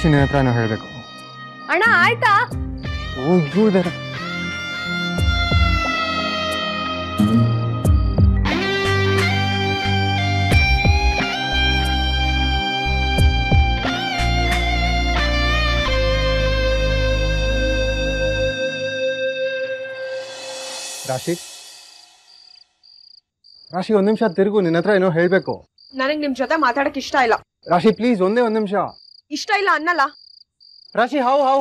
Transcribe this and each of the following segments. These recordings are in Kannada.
ರಾಶಿ ನಿನ್ನ ಹತ್ರ ನಾವು ಹೇಳಬೇಕು ಅಣ್ಣ ಆಯ್ತಾ ಓ ಇವ್ಳು ಬೇರೆ ರಾಶಿ ರಾಶಿ ಒಂದ್ ನಿಮಿಷ ತಿರುಗು ನಿನ್ನ ಹತ್ರ ಏನೋ ಹೇಳ್ಬೇಕು ನನಗ್ ನಿಮ್ ಜೊತೆ ಮಾತಾಡಕ್ ಇಷ್ಟ ಇಲ್ಲ ರಾಶಿ ಪ್ಲೀಸ್ ಒಂದೇ ಒಂದ್ ನಿಮಿಷ ಇಷ್ಟ ಇಲ್ಲ ಅನ್ನಲ್ಲ ರಾಶಿ ಹಾವು ಹಾವು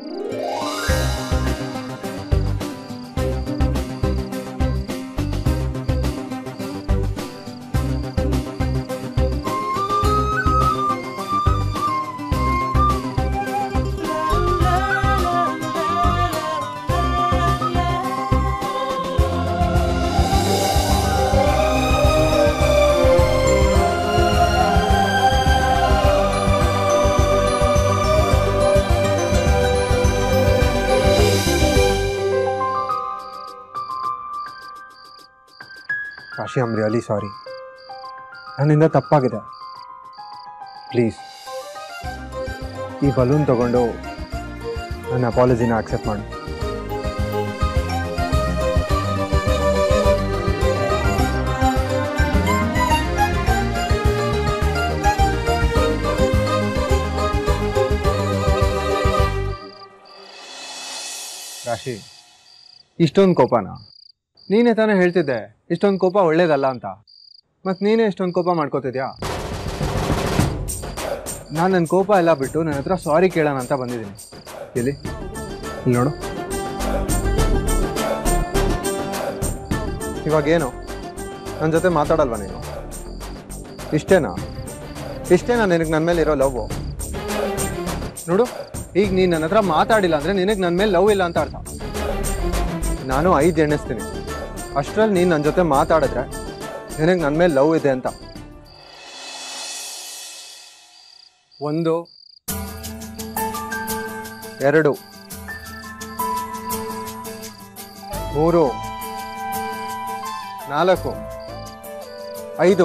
ಕಾಶಿ ಐಮ್ ರಿಯಲಿ ಸಾರಿ ನನ್ನಿಂದ ತಪ್ಪಾಗಿದೆ ಪ್ಲೀಸ್ ಈ ಬಲೂನ್ ತಗೊಂಡು ನನ್ನ ಅಪಾಲಜಿನ ಆಕ್ಸೆಪ್ಟ್ ಮಾಡಿ ರಾಶಿ ಇಷ್ಟೊಂದು ಕೋಪನಾ ನೀನೇ ತಾನೇ ಹೇಳ್ತಿದ್ದೆ ಇಷ್ಟೊಂದು ಕೋಪ ಒಳ್ಳೇದಲ್ಲ ಅಂತ ಮತ್ತೆ ನೀನೇ ಇಷ್ಟೊಂದು ಕೋಪ ಮಾಡ್ಕೋತಿದ್ಯಾ ನಾನು ನನ್ನ ಕೋಪ ಎಲ್ಲ ಬಿಟ್ಟು ನನ್ನ ಹತ್ರ ಸಾರಿ ಕೇಳೋಣ ಅಂತ ಬಂದಿದ್ದೀನಿ ಎಲ್ಲಿ ಇಲ್ಲಿ ನೋಡು ಇವಾಗೇನು ನನ್ನ ಜೊತೆ ಮಾತಾಡಲ್ವಾ ನೀನು ಇಷ್ಟೇನಾ ಇಷ್ಟೇನಾ ನಿನಗೆ ನನ್ನ ಮೇಲೆ ಇರೋ ಲವ್ ನೋಡು ಈಗ ನೀನು ನನ್ನ ಹತ್ರ ಮಾತಾಡಿಲ್ಲ ಅಂದರೆ ನಿನಗೆ ನನ್ನ ಮೇಲೆ ಲವ್ ಇಲ್ಲ ಅಂತ ಅರ್ಥ ನಾನು ಐದು ಎಣಿಸ್ತೀನಿ ಅಷ್ಟರಲ್ಲಿ ನೀನು ನನ್ನ ಜೊತೆ ಮಾತಾಡಿದ್ರೆ ನಿನಗೆ ನನ್ನ ಮೇಲೆ ಲವ್ ಇದೆ ಅಂತ ಒಂದು ಎರಡು ಮೂರು ನಾಲ್ಕು ಐದು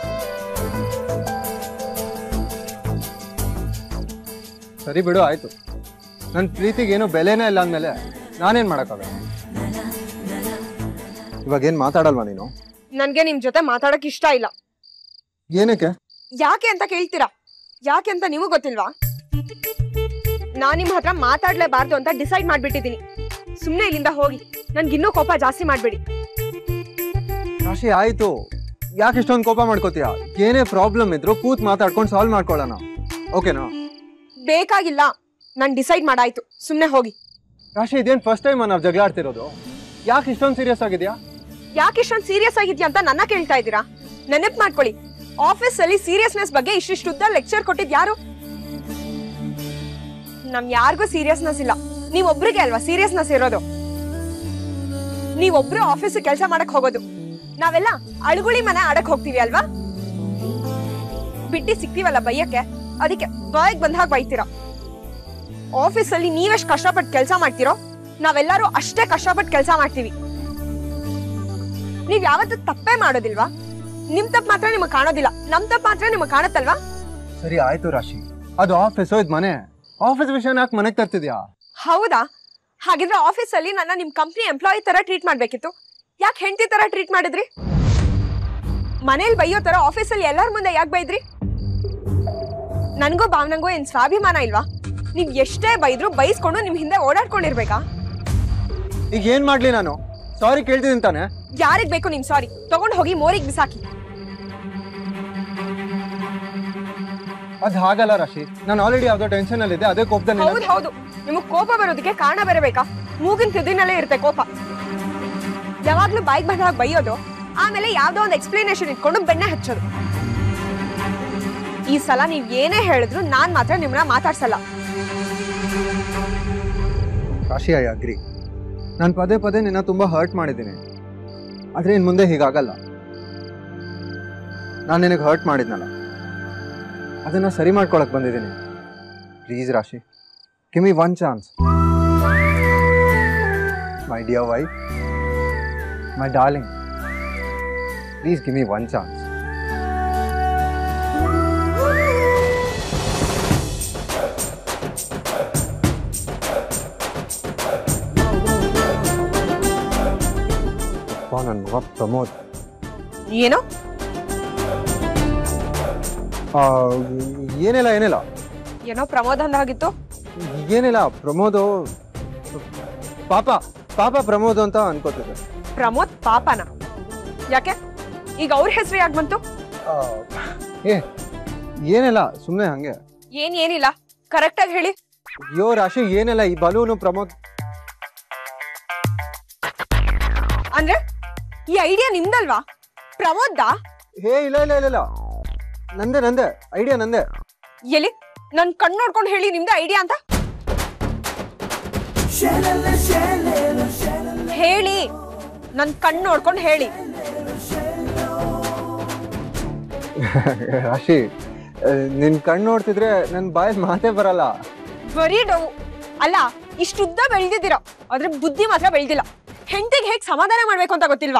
ಸರಿ ಬಿಡು ಆಯ್ತು ನನ್ನ ಪ್ರೀತಿಗೆ ಏನು ಬೆಲೆನೇ ಇಲ್ಲ ಅಂದಮೇಲೆ ನಾನೇನು ಮಾಡೋಕ್ಕಾಗಲ್ಲ ಇವಾಗ ಏನು ಮಾತಾಡಲ್ವಾ ನೀನು ನನ್ಗೆ ನಿಮ್ ಜೊತೆ ಮಾತಾಡಕ್ ಇಷ್ಟ ಇಲ್ಲ ಏನಕ್ಕೆ ಯಾಕೆ ಅಂತ ಕೇಳ್ತೀರಾ ಯಾಕೆ ಅಂತ ನಿಮಗ್ ಗೊತ್ತಿಲ್ವಾ ನಾನ್ ನಿಮ್ ಹತ್ರ ಮಾತಾಡ್ಲೇಬಾರ್ದು ಅಂತ ಡಿಸೈಡ್ ಮಾಡ್ಬಿಟ್ಟಿದೀನಿ ಸುಮ್ನೆ ಇಲ್ಲಿಂದ ಹೋಗಿ ನನ್ಗಿನ್ನೂ ಕೋಪ ಜಾಸ್ತಿ ಮಾಡ್ಬೇಡಿ ರಾಶಿ ಆಯ್ತು ಯಾಕೆ ಇಷ್ಟೊಂದು ಕೋಪ ಮಾಡ್ಕೋತೀಯ ಏನೇ ಪ್ರಾಬ್ಲಮ್ ಇದ್ರು ಕೂತ್ ಮಾತಾಡ್ಕೊಂಡು ಸಾಲ್ವ್ ಮಾಡ್ಕೊಳ್ಳೋಣ ಓಕೆನಾ ಬೇಕಾಗಿಲ್ಲ ನಾನ್ ಡಿಸೈಡ್ ಮಾಡಾಯ್ತು ಸುಮ್ನೆ ಹೋಗಿ ರಾಶಿ ಇದೇನು ಫಸ್ಟ್ ಟೈಮ್ ನಾವು ಜಗಳ ಆಡ್ತಿರೋದು ಯಾಕೆ ಇಷ್ಟೊಂದು ಸೀರಿಯಸ್ ಆಗಿದ್ಯಾ ಯಾಕೆ ಇಷ್ಟೊಂದು ಸೀರಿಯಸ್ ಆಗಿದ್ಯಾ ಅಂತ ನನ್ನ ಕೇಳ್ತಾ ಇದ್ದೀರಾ ನೆನಪ್ ಮಾಡ್ಕೊಳ್ಳಿ ಆಫೀಸ್ ಅಲ್ಲಿ ಸೀರಿಯಸ್ನೆಸ್ ಬಗ್ಗೆ ಇಷ್ಟಿಷ್ಟುದ್ದ ಲೆಕ್ಚರ್ ಕೊಟ್ಟಿದ್ ಯಾರು ನಮ್ ಯಾರಿಗೂ ಸೀರಿಯಸ್ನೆಸ್ ಇಲ್ಲ ನೀವೊಬ್ರಿಗೆ ಅಲ್ವಾ ಸೀರಿಯಸ್ನೆಸ್ ಇರೋದು ನೀವೊಬ್ರು ಆಫೀಸ್ ಕೆಲಸ ಮಾಡಕ್ ಹೋಗೋದು ನಾವೆಲ್ಲ ಅಳುಗುಳಿ ಮನೆ ಆಡಕ್ ಹೋಗ್ತೀವಿ ಅಲ್ವಾ ಬಿಟ್ಟಿ ಸಿಗ್ತೀವಲ್ಲ ಬೈಯಕ್ಕೆ ಅದಕ್ಕೆ ಬಾಯಿಗೆ ಬಂದ ಹಾಗೆ ಬೈತೀರಾ ಆಫೀಸ್ ಅಲ್ಲಿ ನೀವೆಷ್ಟು ಕಷ್ಟಪಟ್ಟು ಕೆಲಸ ಮಾಡ್ತೀರೋ ನಾವೆಲ್ಲರೂ ಅಷ್ಟೇ ಕಷ್ಟಪಟ್ಟು ಕೆಲಸ ಮಾಡ್ತೀವಿ ನೀವ್ ಯಾವತ್ತೂ ತಪ್ಪೇ ಮಾಡೋದಿಲ್ವಾ ನಿಮ್ ತಪ್ಪು ಮಾತ್ರ ನಿಮಗ್ ಕಾಣೋದಿಲ್ಲ ನಮ್ ತಪ್ಪು ಮಾತ್ರ ನಿಮಗ್ ಕಾಣತ್ತಲ್ವಾ ಸರಿ ಆಯ್ತು ರಾಶಿ ಅದು ಆಫೀಸು ಇದು ಮನೆ ಆಫೀಸ್ ವಿಷಯನ ಯಾಕೆ ಮನೆಗೆ ತರ್ತಿದ್ಯಾ ಹೌದಾ ಹಾಗಿದ್ರೆ ಆಫೀಸ್ ಅಲ್ಲಿ ನನ್ನ ನಿಮ್ ಕಂಪ್ನಿ ಎಂಪ್ಲಾಯಿ ತರ ಟ್ರೀಟ್ ಮಾಡ್ಬೇಕಿತ್ತು ಯಾಕೆ ಹೆಂಡತಿ ತರ ಟ್ರೀಟ್ ಮಾಡಿದ್ರಿ ಮನೇಲಿ ಬೈಯೋ ತರ ಆಫೀಸ್ ಅಲ್ಲಿ ಎಲ್ಲರ ಮುಂದೆ ಯಾಕೆ ಬೈದ್ರಿ ನನ್ಗೋ ಭಾವನಂಗೋ ಏನ್ ಸ್ವಾಭಿಮಾನ ಇಲ್ವಾ ನೀವ್ ಎಷ್ಟೇ ಬೈದ್ರು ಬೈಸ್ಕೊಂಡು ನಿಮ್ ಹಿಂದೆ ಓಡಾಡ್ಕೊಂಡಿರ್ಬೇಕಾ ಈಗ ಏನ್ ಮಾಡ್ಲಿ ನಾನು ಸಾರಿ ಕೇಳ್ತಿದ್ದೀನಿ ತಾನೆ ಯಾರಿಗ್ ಬೇಕು ನಿಮ್ ಸಾರಿ ತಗೊಂಡ್ ಹೋಗಿ ಮೋರಿಗ್ ಬಿಸಾಕಿ ಅದು ಹಾಗಲ್ಲ ರಾಶಿ ನಾನು ಆಲ್ರೆಡಿ ಯಾವ್ದೋ ಟೆನ್ಷನ್ ಅಲ್ಲಿ ಇದೆ ಅದೇ ಕೋಪದಲ್ಲಿ ಹೌದು ಹೌದು ನಿಮಗ್ ಕೋಪ ಬರೋದಕ್ಕೆ ಕಾರಣ ಬೇರೆ ಬೇಕಾ ಮೂಗಿನ ತುದಿನಲ್ಲೇ ಇರುತ್ತೆ ಕೋಪ ಯಾವಾಗ್ಲೂ ಬಾಯಿಗೆ ಬಂದಾಗ ಬೈಯೋದು ಆಮೇಲೆ ಯಾವ್ದೋ ಒಂದು ಎಕ್ಸ್ಪ್ಲನೇಷನ್ ಇಟ್ಕೊಂಡು ಬೆಣ್ಣೆ ಹಚ್ಚೋದು ಈ ಸಲ ನೀವ್ ಏನೇ ಹೇಳಿದ್ರು ನಾನ್ ಮಾತ್ರ ನಿಮ್ಮನ್ನ ಮಾತಾಡ್ಸಲ್ಲ ರಾಶಿ ಐ ಅಗ್ರಿ ನಾನು ಪದೇ ಪದೇ ನಿನ್ನ ತುಂಬಾ ಹರ್ಟ್ ಮಾಡಿದ್ದೀನಿ ಆದ್ರೆ ಇನ್ ಮುಂದೆ ಹೀಗಾಗಲ್ಲ ನಾನು ನಿನಗೆ ಹರ್ಟ್ ಮಾಡಿದ್ನಲ್ಲ ಅದನ್ನ ಸರಿ ಮಾಡ್ಕೊಳಕ್ ಬಂದಿದ್ದೀನಿ please Rashi give me one chance my dear wife my darling please give me one chance ನನ್ನ ಮಗ ಪ್ರಮೋದ್ ಏನೋ ಆ, ಏನಿಲ್ಲ ಏನಿಲ್ಲ ಏನೋ ಪ್ರಮೋದ್ ಅಂದಾಗಿತ್ತು ಏನಿಲ್ಲ ಪ್ರಮೋದು ಪಾಪ ಪಾಪ ಪ್ರಮೋದ್ ಅಂತ ಅನ್ಕೋತಿದ್ದೆ ಪ್ರಮೋದ್ ಪಾಪನ ಯಾಕೆ ಈಗ ಅವ್ರ ಹೆಸರು ಯಾಕೆ ಬಂತು ಆ, ಏ ಏನಿಲ್ಲ ಸುಮ್ಮನೆ ಹಂಗೆ ಏನ್ ಏನಿಲ್ಲ ಕರೆಕ್ಟಾಗಿ ಹೇಳಿ ಅಯ್ಯೋ ರಾಶಿ ಏನಿಲ್ಲ ಈ ಬಲೂನು ಪ್ರಮೋದ್ ಅಂದ್ರೆ ಈ ಐಡಿಯಾ ನಿಮ್ದಲ್ವಾ ಪ್ರಮೋದ್ದಾ ಹೇ ಇಲ್ಲ ಇಲ್ಲ ಇಲ್ಲ ಇಲ್ಲ ನಂದೆ ನಂದೆ ಐಡಿಯಾ ನಂದೆ ಎಲ್ಲಿ ನನ್ ಕಣ್ ನೋಡ್ಕೊಂಡು ಹೇಳಿ ನಿಮ್ದು ಐಡಿಯಾ ಅಂತ ಹೇಳಿ ನನ್ ಕಣ್ ನೋಡ್ಕೊಂಡು ಹೇಳಿ ರಾಶಿ ಆ, ನಿನ್ ಕಣ್ಣು ನೋಡ್ತಿದ್ರೆ ನನ್ ಬಾಯಲ್ಲಿ ಮಾತೇ ಬರಲ್ಲ ಬರೀ ನೋವು ಅಲ್ಲ ಇಷ್ಟುದ್ದ ಬೆಳ್ದಿದ್ದೀರಾ ಆದ್ರೆ ಬುದ್ಧಿ ಮಾತ್ರ ಬೆಳ್ದಿಲ್ಲ ಹೆಂಡತಿಗೆ ಹೇಗ್ ಸಮಾಧಾನ ಮಾಡ್ಬೇಕು ಅಂತ ಗೊತ್ತಿಲ್ವಾ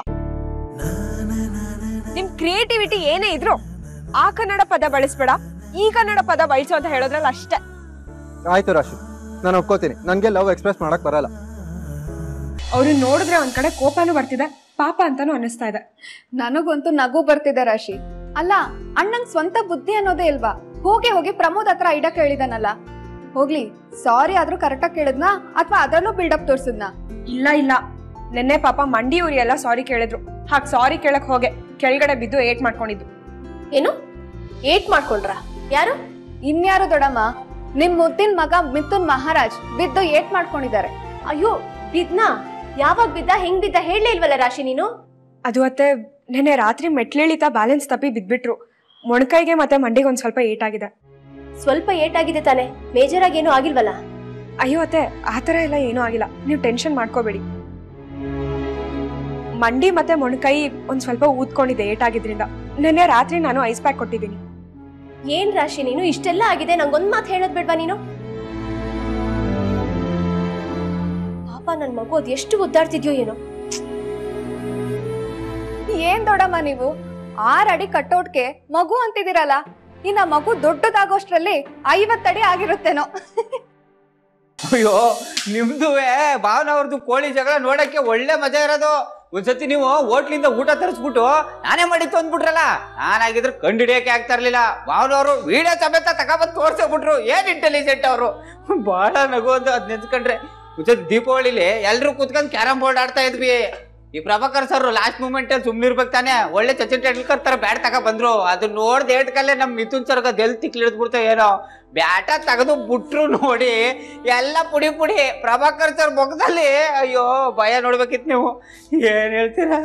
ನಿಮ್ ಕ್ರಿಯೇಟಿವಿಟಿ ಏನೇ ಇದ್ರು ಆ ಕನ್ನಡ ಪದ ಬಳಸ್ಬೇಡ ಈ ಕನ್ನಡ ಪದ ಬಳಸು ಅಂತ ಹೇಳೋದ್ರಲ್ಲ ಅಷ್ಟೇ ಆಯ್ತು ರಾಶಿ ನಾನು ಒಪ್ಕೋತೀನಿ ನನ್ಗೆ ಲವ್ ಎಕ್ಸ್ಪ್ರೆಸ್ ಮಾಡಕ್ ಬರಲ್ಲ ಅವ್ರು ನೋಡಿದ್ರೆ ಒಂದ್ ಕಡೆ ಕೋಪನೂ ಬರ್ತಿದೆ ಪಾಪ ಅಂತಾನು ಅನಿಸ್ತಾ ಇದೆ ನನಗಂತೂ ನಗು ಬರ್ತಿದೆ ರಾಶಿ ಅಲ್ಲ ಅಣ್ಣಂಗ್ ಸ್ವಂತ ಬುದ್ಧಿ ಅನ್ನೋದೇ ಇಲ್ವಾ ಹೋಗಿ ಹೋಗಿ ಪ್ರಮೋದ್ ಹತ್ರ ಐಡ ಕೇಳಿದಾನಲ್ಲ ಹೋಗ್ಲಿ ಸಾರಿ ಆದ್ರೂ ಕರೆಕ್ಟಾಗಿ ಕೇಳಿದ್ನಾ ಅಥವಾ ಅದರಲ್ಲೂ ಬಿಲ್ಡಪ್ ತೋರ್ಸಿದ್ನಾ ಇಲ್ಲ ಇಲ್ಲ ನೆನ್ನೆ ಪಾಪ ಮಂಡಿ ಊರಿ ಎಲ್ಲ ಸಾರಿ ಕೇಳಿದ್ರು ಹಾಗ್ ಸಾರಿ ಕೇಳಕ್ ಹೋಗೆ ಕೆಳಗಡೆ ಬಿದ್ದು ಏಟ್ ಮಾಡ್ಕೊಂಡಿದ್ದು ಏನು ಏಟ್ ಮಾಡ್ಕೊಂಡ್ರ ಯಾರು ಇನ್ಯಾರು ದೊಡಮ್ಮ ನಿಮ್ ಮುದ್ದಿನ ಮಗ ಮಿಥುನ್ ಮಹಾರಾಜ್ ಬಿದ್ದು ಏಟ್ ಮಾಡ್ಕೊಂಡಿದ್ದಾರೆ ಅಯ್ಯೋ ಬಿದ್ನ ಯಾವಾಗ ಬಿದ್ದ ಹೆಂಗ್ ಬಿದ್ದ ಹೇಳಲೇ ಇಲ್ವಲ್ಲ ರಾಶಿ ನೀನು ಅದು ಅತ್ತೆ ನೆನ್ನೆ ರಾತ್ರಿ ಮೆಟ್ಲಿಳಿತಾ ಬ್ಯಾಲೆನ್ಸ್ ತಪ್ಪಿ ಬಿದ್ಬಿಟ್ರು ಮೊಣಕೈಗೆ ಮತ್ತೆ ಮಂಡಿಗೆ ಒಂದ್ ಸ್ವಲ್ಪ ಏಟಾಗಿದೆ ಸ್ವಲ್ಪ ಏಟಾಗಿದೆ ತಾನೆ ಮೇಜರ್ ಆಗಿ ಏನೂ ಆಗಿಲ್ವಲ್ಲ ಅಯ್ಯೋ ಅತ್ತೆ ಆ ಥರ ಎಲ್ಲ ಏನೂ ಆಗಿಲ್ಲ ನೀವು ಟೆನ್ಷನ್ ಮಾಡ್ಕೋಬೇಡಿ ಮಂಡಿ ಮತ್ತೆ ಮೊಣಕೈ ಒಂದ್ ಸ್ವಲ್ಪ ಊದ್ಕೊಂಡಿದೆ ಏಟಾಗಿದ್ರಿಂದ ನೆನ್ನೆ ರಾತ್ರಿ ನಾನು ಐಸ್ ಪ್ಯಾಕ್ ಕೊಟ್ಟಿದ್ದೀನಿ ಏನ್ ರಾಶಿ ನೀನು ಇಷ್ಟೆಲ್ಲ ಆಗಿದೆ ನಂಗೊಂದ್ ಮಾತು ಹೇಳೋದ್ ಬೇಡ್ವಾ ನೀನು ಪಾಪ ನನ್ ಮಗು ಅದ್ ಎಷ್ಟು ಒದ್ದಾಡ್ತಿದ್ಯೋ ಏನೋ ಏನ್ ದೊಡಮ್ಮ ನೀವು ಆರ್ ಅಡಿ ಕಟ್ಟೋಟ್ಗೆ ಮಗು ಅಂತಿದಿರಲ್ಲ ಇನ್ನ ಮಗು ದೊಡ್ಡದಾಗೋಷ್ಟ್ರಲ್ಲಿ ಐವತ್ತಡಿ ಆಗಿರುತ್ತೇನೋ ಅಯ್ಯೋ ನಿಮ್ದುವೆ ಭಾವನ ಅವ್ರದ್ದು ಕೋಳಿ ಜಗಳ ನೋಡಕ್ಕೆ ಒಳ್ಳೆ ಮಜಾ ಇರೋದು ಒಂದ್ಸತಿ ನೀವು ಹೋಟ್ಲಿಂದ ಊಟ ತರಿಸ್ಬಿಟ್ಟು ನಾನೇ ಮಾಡಿತ್ತು ಅಂದ್ಬಿಟ್ರಲ್ಲ ನಾನಾಗಿದ್ರೆ ಕಂಡು ಹಿಡಿಯಕ್ಕೆ ಆಗ್ತಾ ಇರ್ಲಿಲ್ಲ ಭಾವನವರು ವಿಡಿಯೋ ಸಮೇತ ತಗೊಬಂದು ತೋರ್ಸಬಿಟ್ರು ಏನ್ ಇಂಟೆಲಿಜೆಂಟ್ ಅವರು ಬಹಳ ನಗು ಒಂದು ಅದ್ ನೆನ್ಸ್ಕೊಂಡ್ರೆ ಒಂದ್ಸತಿ ದೀಪಾವಳಿಲಿ ಎಲ್ರು ಕೂತ್ಕೊಂಡು ಕ್ಯಾರಂ ಬೋರ್ಡ್ ಆಡ್ತಾ ಇದ್ವಿ ಈ ಪ್ರಭಾಕರ್ ಸರ್ ಲಾಸ್ಟ್ ಮೂಮೆಂಟ್ ಅಲ್ಲಿ ಸುಮ್ನಿರ್ಬೇಕು ತಾನೆ ಒಳ್ಳೆ ಸಚಿನ್ ಟೆಂಡೂಲ್ಕರ್ ತರ ಬ್ಯಾಟ್ ತಗ ಬಂದ್ರು ಅದು ನೋಡ್ದೆ ಏಟ್ ಕಲ್ಲೇ ನಮ್ ಮಿಥುನ್ ಸರ್ಗ ದೆಲ್ ತಿಕ್ಲಿಡ್ದ್ಬಿಡ್ತಾವ ಏನೋ ಬ್ಯಾಟ ತೆಗೆದು ಬಿಟ್ರು ನೋಡಿ ಎಲ್ಲ ಪುಡಿ ಪುಡಿ ಪ್ರಭಾಕರ್ ಸರ್ ಮುಖದಲ್ಲಿ ಅಯ್ಯೋ ಭಯ ನೋಡ್ಬೇಕಿತ್ತು ನೀವು ಏನ್ ಹೇಳ್ತೀರಾ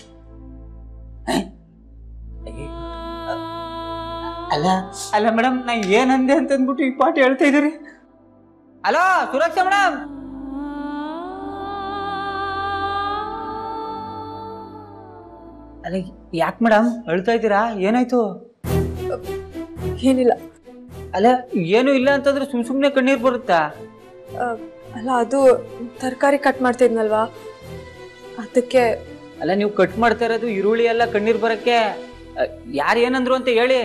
ಅಲ್ಲ ಅಲ್ಲ ಮೇಡಮ್ ನಾ ಏನಂದೆ ಅಂತ ಅಂದ್ಬಿಟ್ಟು ಈ ಪಾಠ ಹೇಳ್ತಾ ಇದೀರಿ ಹಲೋ ಸುರಕ್ಷಾ ಮೇಡಮ್ ಅಲ್ಲ ಯಾಕೆ ಮೇಡಮ್ ಹೇಳ್ತಾ ಇದ್ದೀರಾ ಏನಾಯ್ತು ಏನಿಲ್ಲ ಅಲ್ಲ ಏನು ಇಲ್ಲ ಅಂತಂದ್ರೆ ಸುಮ್ ಸುಮ್ನೆ ಕಣ್ಣೀರ್ ಬರುತ್ತಾ ಅಲ್ಲ ಅದು ತರಕಾರಿ ಕಟ್ ಮಾಡ್ತಿದ್ನಲ್ವಾ ಅದಕ್ಕೆ ಅಲ್ಲ ನೀವು ಕಟ್ ಮಾಡ್ತಾ ಇರೋದು ಈರುಳ್ಳಿ ಎಲ್ಲ ಕಣ್ಣೀರ್ ಬರಕ್ಕೆ ಯಾರು ಏನಂದ್ರು ಅಂತ ಹೇಳಿ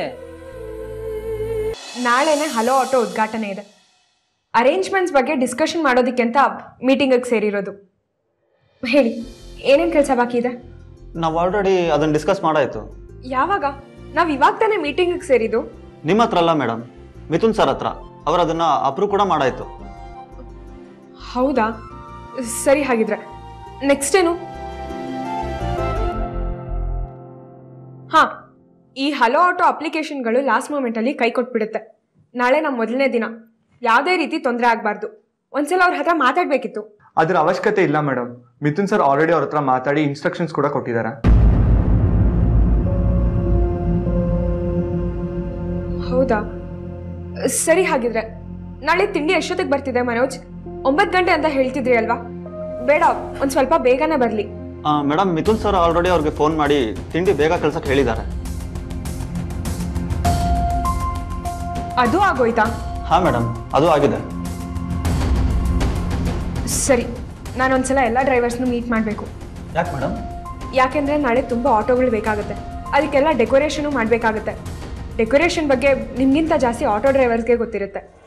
ನಾಳೆನೆ ಹಲೋ ಆಟೋ ಉದ್ಘಾಟನೆ ಇದೆ ಅರೇಂಜ್ಮೆಂಟ್ಸ್ ಬಗ್ಗೆ ಡಿಸ್ಕಷನ್ ಮಾಡೋದಕ್ಕೆ ಅಂತ ಮೀಟಿಂಗಿಗೆ ಸೇರಿರೋದು ಹೇಳಿ ಏನೇನು ಕೆಲಸ ಬಾಕಿ ಇದೆ ನಾವು ಆಲ್ರೆಡಿ ಅದನ್ನು ಡಿಸ್ಕಸ್ ಮಾಡಾಯಿತು ಯಾವಾಗ ನಾವು ಇವಾಗ ತಾನೇ ಮೀಟಿಂಗಿಗೆ ಸೇರಿದ್ದು ನಿಮ್ಮ ಹತ್ರ ಅಲ್ಲ ಮೇಡಮ್ ಮಿಥುನ್ ಸರ್ ಹತ್ರ ಅವ್ರು ಅದನ್ನು ಅಪ್ರೂವ್ ಕೂಡ ಮಾಡಾಯಿತು ಹೌದಾ ಸರಿ ಹಾಗಿದ್ರೆ ನೆಕ್ಸ್ಟ್ ಏನು ಹಾ ಈ ಹಲೋ ಆಟೋ ಅಪ್ಲಿಕೇಶನ್ಗಳು ಲಾಸ್ಟ್ ಮೂಮೆಂಟಲ್ಲಿ ಕೈ ಕೊಟ್ಬಿಡುತ್ತೆ ನಾಳೆ ನಮ್ಮ ಮೊದಲನೇ ದಿನ ಯಾವುದೇ ರೀತಿ ತೊಂದರೆ ಆಗಬಾರ್ದು ಒಂದ್ಸಲ ಅವ್ರ ಹತ್ರ ಮಾತಾಡ್ಬೇಕಿತ್ತು ಅದ್ರ ಅವಶ್ಯಕತೆ ಇಲ್ಲ ಮೇಡಮ್ ಮಿಥುನ್ ಸರ್ ಆಲ್ರೆಡಿ ಅವ್ರ ಹತ್ರ ಮಾತಾಡಿ ಇನ್ಸ್ಟ್ರಕ್ಷನ್ಸ್ ಕೂಡ ಕೊಟ್ಟಿದ್ದಾರೆ ಹೌದಾ ಸರಿ ಹಾಗಿದ್ರೆ ನಾಳೆ ತಿಂಡಿ ಎಷ್ಟೊತ್ತಿಗೆ ಬರ್ತಿದೆ ಮನೋಜ್ ಒಂಬತ್ತು ಗಂಟೆ ಅಂತ ಹೇಳ್ತಿದ್ರಿ ಅಲ್ವಾ ಬೇಡ ಒಂದು ಸ್ವಲ್ಪ ಬೇಗನೆ ಬರಲಿ ಮೇಡಮ್ ಮಿಥುನ್ ಸರ್ ಆಲ್ರೆಡಿ ಅವ್ರಿಗೆ ಫೋನ್ ಮಾಡಿ ತಿಂಡಿ ಬೇಗ ಕಳ್ಸಕ್ಕೆ ಹೇಳಿದ್ದಾರೆ ಅದು ಆಗೋಯ್ತಾ ಹಾಂ ಮೇಡಮ್ ಅದು ಆಗಿದೆ ಸರಿ ನಾನೊಂದ್ಸಲ ಎಲ್ಲ ಡ್ರೈವರ್ಸ್ನು ಮೀಟ್ ಮಾಡಬೇಕು ಯಾಕೆ ಮೇಡಮ್ ಯಾಕೆಂದ್ರೆ ನಾಳೆ ತುಂಬ ಆಟೋಗಳು ಬೇಕಾಗುತ್ತೆ ಅದಕ್ಕೆಲ್ಲ ಡೆಕೋರೇಷನು ಮಾಡಬೇಕಾಗುತ್ತೆ ಡೆಕೋರೇಷನ್ ಬಗ್ಗೆ ನಿಮ್ಗಿಂತ ಜಾಸ್ತಿ ಆಟೋ ಡ್ರೈವರ್ಸ್ಗೆ ಗೊತ್ತಿರುತ್ತೆ